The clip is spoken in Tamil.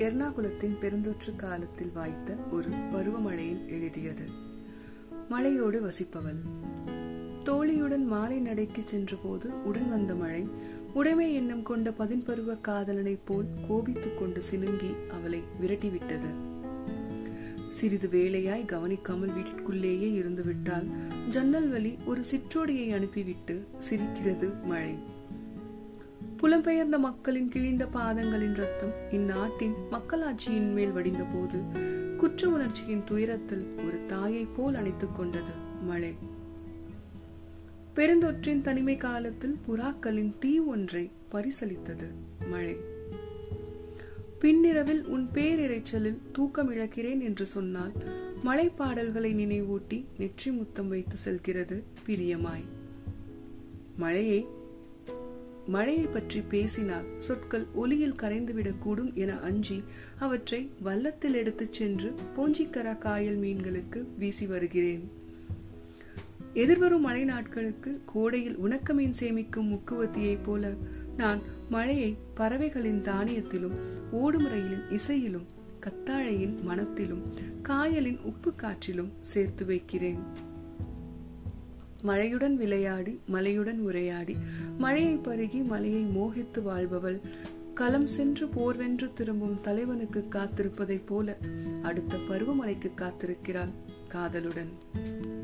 எர்ணாகுளத்தின் பெருந்தொற்று காலத்தில் வாய்த்த ஒரு பருவமழையில் எழுதியது மழையோடு வசிப்பவள் தோழியுடன் மாலை நடைக்கு சென்றபோது உடன் வந்த மழை உடைமை எண்ணம் கொண்ட பதின்பருவ காதலனைப் போல் கோபித்துக் கொண்டு சினுங்கி அவளை விரட்டிவிட்டது சிறிது வேளையாய் கவனிக்காமல் வீட்டிற்குள்ளேயே இருந்து விட்டால் ஜன்னல் வழி ஒரு சிற்றோடியை அனுப்பிவிட்டு சிரிக்கிறது மழை புலம்பெயர்ந்த மக்களின் கிழிந்த பாதங்களின் ரத்தம் இந்நாட்டின் மக்களாட்சியின் மேல் வடிந்த போது குற்ற உணர்ச்சியின் துயரத்தில் ஒரு தாயை போல் அணைத்துக் கொண்டது மழை பெருந்தொற்றின் தனிமை காலத்தில் புறாக்களின் தீ ஒன்றை பரிசளித்தது மழை பின்னிரவில் உன் பேரிரைச்சலில் தூக்கம் இழக்கிறேன் என்று சொன்னால் மழை பாடல்களை நினைவூட்டி நெற்றி முத்தம் வைத்து செல்கிறது பிரியமாய் மழையை மழையை பற்றி பேசினால் சொற்கள் ஒலியில் கரைந்துவிடக்கூடும் என அஞ்சி அவற்றை வல்லத்தில் எடுத்துச் சென்று போஞ்சிக்கரா காயல் மீன்களுக்கு வீசி வருகிறேன் எதிர்வரும் மழை நாட்களுக்கு கோடையில் உணக்க மீன் சேமிக்கும் முக்குவத்தியைப் போல நான் மழையை பறவைகளின் தானியத்திலும் ஓடும் ரயிலின் இசையிலும் கத்தாழையின் மனத்திலும் காயலின் உப்பு காற்றிலும் சேர்த்து வைக்கிறேன் மழையுடன் விளையாடி மலையுடன் உரையாடி மழையை பருகி மலையை மோகித்து வாழ்பவள் களம் சென்று போர்வென்று திரும்பும் தலைவனுக்கு காத்திருப்பதைப் போல அடுத்த பருவமழைக்கு காத்திருக்கிறாள் காதலுடன்